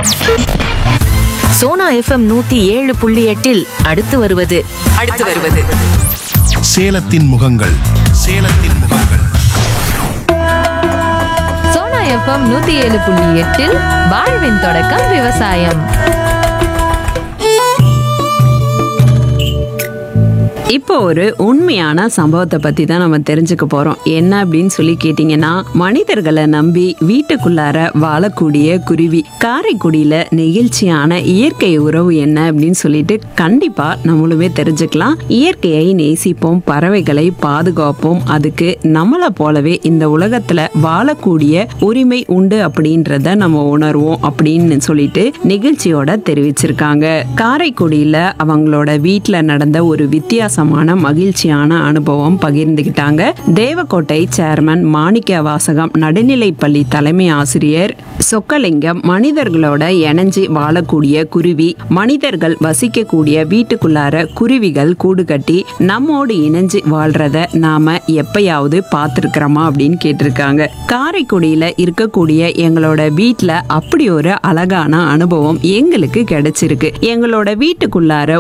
Sona FM நூத்தி ஏழு புள்ளி எட்டில் அடுத்து வருவது அடுத்து வருவது சேலத்தின் முகங்கள் சேலத்தின் முகங்கள் சோனா எஃப்எம் நூத்தி ஏழு புள்ளி எட்டில் வாழ்வின் தொடக்கம் விவசாயம் இப்போ ஒரு உண்மையான சம்பவத்தை பத்தி தான் நம்ம தெரிஞ்சுக்க போறோம் என்ன அப்படின்னு சொல்லி கேட்டீங்கன்னா மனிதர்களை நம்பி வீட்டுக்குள்ளார வாழக்கூடிய குருவி காரைக்குடியில நெகிழ்ச்சியான இயற்கை உறவு என்ன அப்படின்னு சொல்லிட்டு கண்டிப்பா நம்மளுமே தெரிஞ்சுக்கலாம் இயற்கையை நேசிப்போம் பறவைகளை பாதுகாப்போம் அதுக்கு நம்மளை போலவே இந்த உலகத்துல வாழக்கூடிய உரிமை உண்டு அப்படின்றத நம்ம உணர்வோம் அப்படின்னு சொல்லிட்டு நிகழ்ச்சியோட தெரிவிச்சிருக்காங்க காரைக்குடியில அவங்களோட வீட்ல நடந்த ஒரு வித்தியாசமான மகிழ்ச்சியான அனுபவம் பகிர்ந்துகிட்டாங்க தேவக்கோட்டை சேர்மன் மாணிக்க வாசகம் நடுநிலைப்பள்ளி தலைமை ஆசிரியர் சொக்கலிங்கம் மனிதர்களோட இணைஞ்சு வாழக்கூடிய குருவி மனிதர்கள் வசிக்கக்கூடிய வீட்டுக்குள்ளார குருவிகள் கூடு கட்டி நம்மோடு இணைஞ்சு வாழ்றத நாம எப்பயாவது பார்த்துருக்கிறோமா அப்படின்னு கேட்டிருக்காங்க காரைக்குடியில இருக்கக்கூடிய எங்களோட வீட்ல அப்படி ஒரு அழகான அனுபவம் எங்களுக்கு கிடைச்சிருக்கு எங்களோட வீட்டுக்குள்ளார